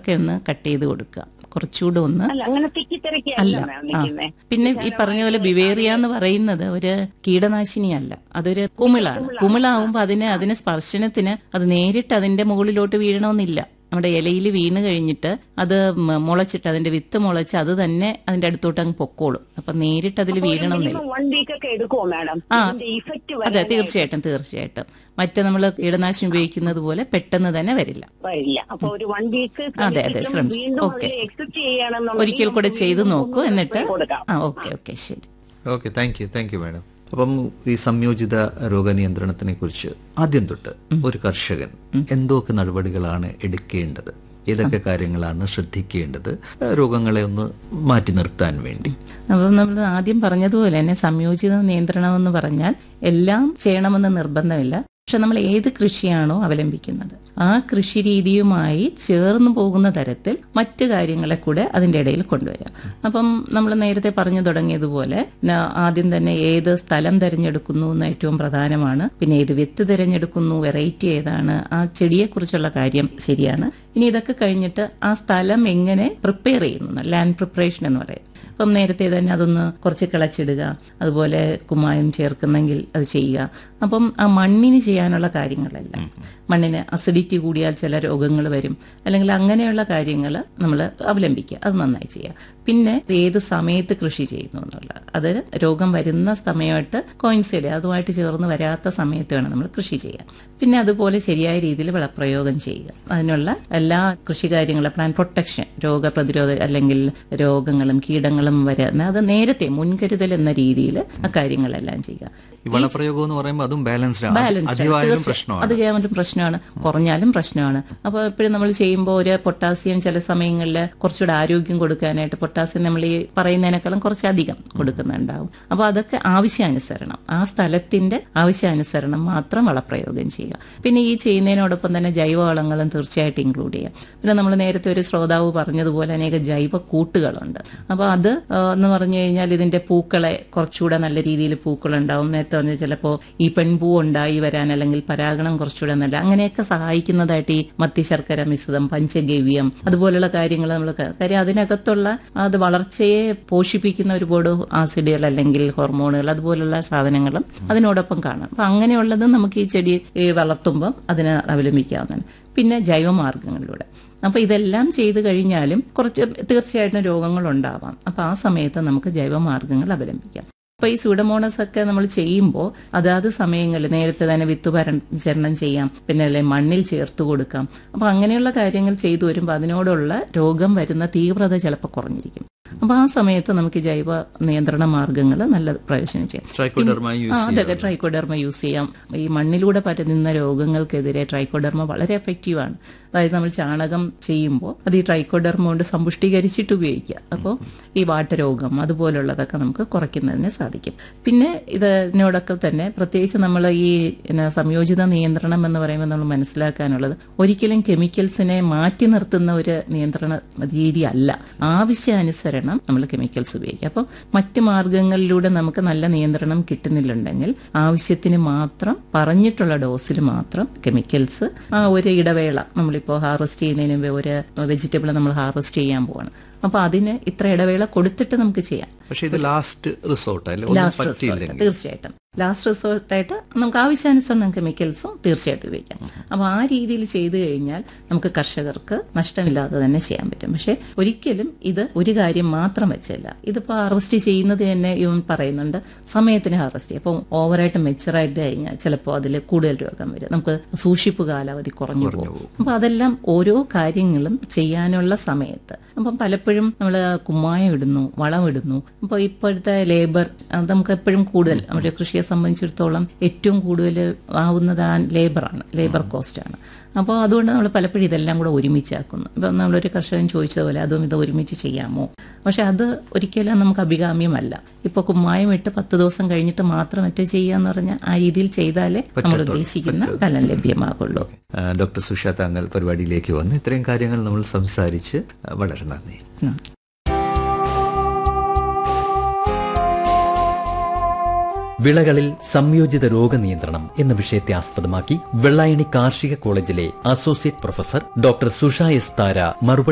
ഭാഗങ്ങളൊക്കെ ഒന്ന് കട്ട് ചെയ്ത് കൊടുക്കുക കുറച്ചുകൂടെ ഒന്ന് അല്ല അങ്ങനെ തിക്കിത്തിരക്കിയല്ല അല്ല മാം ആ. നിൽക്കുന്നേ പിന്നെ ഈ പറഞ്ഞ പോലെ ബിവേറിയ എന്ന് പറയുന്നത് ഒരു കീടനാശിനിയല്ല അതൊരു കുമിളാണ് കുമിളാവുമ്പോ അതിന് അതിന് സ്പർശനത്തിന് അത് നേരിട്ട് അതിന്റെ മുകളിലോട്ട് വീഴണമെന്നില്ല നമ്മുടെ ഇലയിൽ വീണ് കഴിഞ്ഞിട്ട് അത് മ- മുളച്ചിട്ട് അതിന്റെ വിത്ത് മുളച്ച് അത് തന്നെ അതിന്റെ അടുത്തോട്ട് അങ്ങ് പൊക്കോളും അപ്പൊ നേരിട്ട് അതിൽ വീഴണമെന്നില്ല മിനിമം വൺ വീക്ക് ഒക്കെ എടുക്കുമോ മാഡം ആ. ഇതിന്റെ ഇഫക്റ്റ് അതെ തീർച്ചയായിട്ടും തീർച്ചയായിട്ടും മറ്റേ നമ്മൾ കീടനാശിനി ഉപയോഗിക്കുന്നത് പോലെ പെട്ടെന്ന് തന്നെ വരില്ല വരില്ല അപ്പൊ ഒരു വൺ വീക്ക് അതെ, അതെ, ശ്രമിച്ചു. വീണ്ടും ഓക്കെ. അതിൽ എക്സെപ്റ്റ് ചെയ്യണമെന്നുണ്ടെങ്കിൽ ഒരിക്കൽ കൂടെ നമുക്ക് ചെയ്തു വീണ്ടും നോക്കൂ ഒന്ന് എന്നിട്ട് കൊടുക്കാം ആ ഓക്കെ ഓക്കെ ശരി okay thank you thank you madam അപ്പം ഈ സംയോജിത രോഗനിയന്ത്രണത്തിനെ കുറിച്ച് ആദ്യം തൊട്ട് ഒരു കർഷകൻ എന്തൊക്കെ നടപടികളാണ് എടുക്കേണ്ടത് ഏതൊക്കെ കാര്യങ്ങളാണ് ശ്രദ്ധിക്കേണ്ടത് രോഗങ്ങളെ ഒന്ന് മാറ്റി നിർത്താൻ വേണ്ടി അപ്പം നമ്മൾ ആദ്യം പറഞ്ഞതുപോലെ തന്നെ സംയോജിത നിയന്ത്രണം എന്ന് പറഞ്ഞാൽ എല്ലാം ചെയ്യണമെന്ന് നിർബന്ധമില്ല പക്ഷെ നമ്മൾ ഏത് കൃഷിയാണോ അവലംബിക്കുന്നത് ആ കൃഷി രീതിയുമായി ചേർന്ന് പോകുന്ന തരത്തിൽ മറ്റു കാര്യങ്ങളെ കൂടെ അതിന്റെ ഇടയിൽ കൊണ്ടുവരാം അപ്പം നമ്മൾ നേരത്തെ പറഞ്ഞു തുടങ്ങിയതുപോലെ ന- ആദ്യം തന്നെ ഏത് സ്ഥലം തിരഞ്ഞെടുക്കുന്നു എന്ന് ഏറ്റവും പ്രധാനമാണ് പിന്നെ ഏത് വിത്ത് തിരഞ്ഞെടുക്കുന്നു വെറൈറ്റി ഏതാണ് ആ ചെടിയെക്കുറിച്ചുള്ള കാര്യം ശരിയാണ് ഇനി ഇതൊക്കെ കഴിഞ്ഞിട്ട് ആ സ്ഥലം എങ്ങനെ പ്രിപ്പയർ ചെയ്യുന്നു ലാൻഡ് പ്രിപ്പറേഷൻ എന്ന് പറയുന്നത് അപ്പം നേരത്തെ തന്നെ അതൊന്ന് കുറച്ച് കിളച്ചിടുക അതുപോലെ കുമ്മായം ചേർക്കുന്നെങ്കിൽ അത് ചെയ്യുക അപ്പം ആ മണ്ണിന് ചെയ്യാനുള്ള കാര്യങ്ങളെല്ലാം മണ്ണിന് അസിഡിറ്റി കൂടിയാൽ ചില രോഗങ്ങൾ വരും അല്ലെങ്കിൽ അങ്ങനെയുള്ള കാര്യങ്ങൾ നമ്മൾ അവലംബിക്കുക അത് നന്നായി ചെയ്യുക പിന്നെ ഏത് സമയത്ത് കൃഷി ചെയ്യുന്നു എന്നുള്ളത് അത് രോഗം വരുന്ന സമയമായിട്ട് കോയിൻസൈഡ് അതുമായിട്ട് ചേർന്ന് വരാത്ത സമയത്ത് വേണം നമ്മൾ കൃഷി ചെയ്യാൻ പിന്നെ അതുപോലെ ശരിയായ രീതിയിൽ വിളപ്രയോഗം ചെയ്യുക അതിനുള്ള എല്ലാ കൃഷി കാര്യങ്ങളും പ്ലാൻ പ്രൊട്ടക്ഷൻ രോഗപ്രതിരോധ അല്ലെങ്കിൽ രോഗങ്ങളും കീടങ്ങളും വരുന്ന അത് നേരത്തെ മുൻകരുതൽ എന്ന രീതിയിൽ ആ കാര്യങ്ങളെല്ലാം ചെയ്യുക ഈ വളപ്രയോഗം എന്ന് പറയുമ്പോൾ അതും ബാലൻസ്ഡ് ആണ് ബാലൻസ് അധികമായാലും പ്രശ്നമാണ് അത് കേവലം പ്രശ്നമാണ് കുറഞ്ഞാലും പ്രശ്നമാണ് അപ്പോൾ എപ്പോഴും നമ്മൾ ചെയ്യുമ്പോൾ ഒരു പൊട്ടാസ്യം ചില സമയങ്ങളിൽ കുറച്ചുകൂടെ ആരോഗ്യം കൊടുക്കാനായിട്ട് പൊട്ടാസ്യം നമ്മൾ ഈ പറയുന്നതിനേക്കാളും കുറച്ചധികം കൊടുക്കുന്നുണ്ടാവും അപ്പോൾ അതൊക്കെ ആവശ്യാനുസരണം ആ സ്ഥലത്തിന്റെ ആവശ്യാനുസരണം മാത്രം വളപ്രയോഗം ചെയ്യുക പിന്നെ ഈ ചെയ്യുന്നതിനോടൊപ്പം തന്നെ ജൈവവളങ്ങളും തീർച്ചയായിട്ടും ഇൻക്ലൂഡ് ചെയ്യാം പിന്നെ നമ്മൾ നേരത്തെ ഒരു ശ്രോതാവ് പറഞ്ഞതുപോലെ അനേക ജൈവ കൂട്ടുകളുണ്ട് അപ്പോൾ അത് ആ, എന്ന് പറഞ്ഞു കഴിഞ്ഞാൽ ഇതിന്റെ പൂക്കളെ കുറച്ചുകൂടെ നല്ല രീതിയിൽ പൂക്കളുണ്ടാവും നേരത്തെ പറഞ്ഞ ചിലപ്പോൾ ഈ പെൺപൂ ഉണ്ടായി വരാൻ അല്ലെങ്കിൽ പരാഗണം കുറച്ചുകൂടെ നല്ല അങ്ങനെയൊക്കെ സഹായിക്കുന്നതായിട്ട് ഈ മത്തി ശർക്കര മിശ്രിതം പഞ്ചഗവ്യം അതുപോലുള്ള കാര്യങ്ങൾ നമ്മൾ കാര്യം അതിനകത്തുള്ള അത് വളർച്ചയെ പോഷിപ്പിക്കുന്ന ഒരുപാട് ആസിഡുകൾ അല്ലെങ്കിൽ ഹോർമോണുകൾ അതുപോലുള്ള സാധനങ്ങളും അതിനോടൊപ്പം കാണാം അപ്പൊ അങ്ങനെയുള്ളത് നമുക്ക് ഈ ചെടി ഈ വളർത്തുമ്പോൾ അതിനെ അവലംബിക്കാവുന്നതാണ് പിന്നെ ജൈവമാർഗങ്ങളിലൂടെ അപ്പൊ ഇതെല്ലാം ചെയ്തു കഴിഞ്ഞാലും കുറച്ച് തീർച്ചയായിട്ടും രോഗങ്ങൾ ഉണ്ടാവാം അപ്പൊ ആ സമയത്ത് നമുക്ക് ജൈവമാർഗങ്ങൾ അവലംബിക്കാം അപ്പൊ ഈ സൂഡമോണസ് ഒക്കെ നമ്മൾ ചെയ്യുമ്പോൾ അതാത് സമയങ്ങളിൽ നേരത്തെ തന്നെ വിത്ത് പരിചരണം ചെയ്യാം പിന്നെ അല്ലെ മണ്ണിൽ ചേർത്ത് കൊടുക്കാം അപ്പൊ അങ്ങനെയുള്ള കാര്യങ്ങൾ ചെയ്തു വരുമ്പോൾ അതിനോടുള്ള രോഗം വരുന്ന തീവ്രത ചിലപ്പോൾ കുറഞ്ഞിരിക്കും അപ്പൊ ആ സമയത്ത് നമുക്ക് ഈ ജൈവ നിയന്ത്രണ മാർഗങ്ങൾ നല്ല പ്രയോജനം ചെയ്യാം ട്രൈക്കോഡർമ ആ, യൂസ് അതൊക്കെ ട്രൈക്കോഡർമ യൂസ് ചെയ്യാം ഈ മണ്ണിലൂടെ പരതുന്ന രോഗങ്ങൾക്കെതിരെ ട്രൈക്കോഡർമ വളരെ എഫക്റ്റീവ് ആണ് അതായത് നമ്മൾ ചാണകം ചെയ്യുമ്പോൾ അത് ഈ ട്രൈക്കോഡർമ കൊണ്ട് സമ്പുഷ്ടീകരിച്ചിട്ട് ഉപയോഗിക്കുക അപ്പോൾ ഈ വാട്ടരോഗം അതുപോലുള്ളതൊക്കെ നമുക്ക് കുറയ്ക്കുന്നതിന് സാധിക്കും പിന്നെ ഇതിനോടൊക്കെ തന്നെ പ്രത്യേകിച്ച് നമ്മൾ ഈ പിന്നെ സംയോജിത നിയന്ത്രണം എന്ന് പറയുമ്പോൾ നമ്മൾ മനസ്സിലാക്കാനുള്ളത് ഒരിക്കലും കെമിക്കൽസിനെ മാറ്റി നിർത്തുന്ന ഒരു നിയന്ത്രണ രീതി അല്ല ആവശ്യാനുസരണം നമ്മൾ കെമിക്കൽസ് ഉപയോഗിക്കുക അപ്പോൾ മറ്റ് മാർഗങ്ങളിലൂടെ നമുക്ക് നല്ല നിയന്ത്രണം കിട്ടുന്നില്ലുണ്ടെങ്കിൽ ആവശ്യത്തിന് മാത്രം പറഞ്ഞിട്ടുള്ള ഡോസിൽ മാത്രം കെമിക്കൽസ് ആ ഒരു ഇടവേള നമ്മളിപ്പോൾ ഹാർവെസ്റ്റ് ചെയ്യുന്നതിന് മുമ്പ് ഒരു വെജിറ്റബിൾ നമ്മൾ ഹാർവെസ്റ്റ് ചെയ്യാൻ പോവാണ് അപ്പൊ അതിന് ഇത്ര ഇടവേള കൊടുത്തിട്ട് നമുക്ക് ചെയ്യാം പക്ഷെ ഇത് ലാസ്റ്റ് റിസോർട്ട് അല്ലേ ഒന്നും ലാസ്റ്റ് റിസോർട്ട് പറ്റിയില്ലെങ്കിൽ തീർച്ചയായിട്ടും ലാസ്റ്റ് റിസോർട്ടായിട്ട് നമുക്ക് ആവശ്യാനുസരണം കെമിക്കൽസും തീർച്ചയായിട്ടും ഉപയോഗിക്കാം അപ്പോൾ ആ രീതിയിൽ ചെയ്തു കഴിഞ്ഞാൽ നമുക്ക് കർഷകർക്ക് നഷ്ടമില്ലാതെ തന്നെ ചെയ്യാൻ പറ്റും പക്ഷെ ഒരിക്കലും ഇത് ഒരു കാര്യം മാത്രം വെച്ചല്ല ഇതിപ്പോൾ ഹാർവെസ്റ്റ് ചെയ്യുന്നത് തന്നെ ഇവൻ പറയുന്നുണ്ട് സമയത്തിന് ഹാർവെസ്റ്റ് ചെയ്യും അപ്പോൾ ഓവറായിട്ട് മെച്ചുറായിട്ട് കഴിഞ്ഞാൽ ചിലപ്പോൾ അതിൽ കൂടുതൽ രോഗം വരും നമുക്ക് സൂക്ഷിപ്പ് കാലാവധി കുറഞ്ഞു പോകും അപ്പോൾ അതെല്ലാം ഓരോ കാര്യങ്ങളും ചെയ്യാനുള്ള സമയത്ത് അപ്പം പലപ്പോഴും നമ്മൾ കുമ്മായം ഇടുന്നു വളം ഇടുന്നു അപ്പോൾ ഇപ്പോഴത്തെ ലേബർ അത് നമുക്ക് എപ്പോഴും കൂടുതൽ നമ്മുടെ കൃഷിയെ സംബന്ധിച്ചിടത്തോളം ഏറ്റവും കൂടുതൽ ആവുന്നത് ആ ലേബറാണ് ലേബർ കോസ്റ്റ് ആണ് അപ്പോൾ അതുകൊണ്ട് നമ്മൾ പലപ്പോഴും ഇതെല്ലാം കൂടെ ഒരുമിച്ചാക്കുന്നു ഇപ്പം നമ്മളൊരു കർഷകൻ ചോദിച്ചതുപോലെ അതും ഇത് ഒരുമിച്ച് ചെയ്യാമോ പക്ഷെ അത് ഒരിക്കലും നമുക്ക് അഭികാമ്യമല്ല ഇപ്പോൾ കുമ്മായം ഇട്ട് പത്ത് ദിവസം കഴിഞ്ഞിട്ട് മാത്രം മറ്റേ ചെയ്യാന്ന് പറഞ്ഞാൽ ആ രീതിയിൽ ചെയ്താലേ നമ്മൾ ഉദ്ദേശിക്കുന്ന ഫലം ലഭ്യമാകുള്ളൂ ആ, ഡോക്ടർ സുഷ താങ്കൾ പരിപാടിയിലേക്ക് വന്ന് ഇത്രയും കാര്യങ്ങൾ നമ്മൾ സംസാരിച്ച് ആ, വളരെ നന്ദി ഉം. വിളകളിൽ സംയോജിത രോഗനിയന്ത്രണം എന്ന വിഷയത്തെ ആസ്പദമാക്കി വെള്ളായണി കാർഷിക കോളേജിലെ associate professor doctor Susha S Thara മറുപടി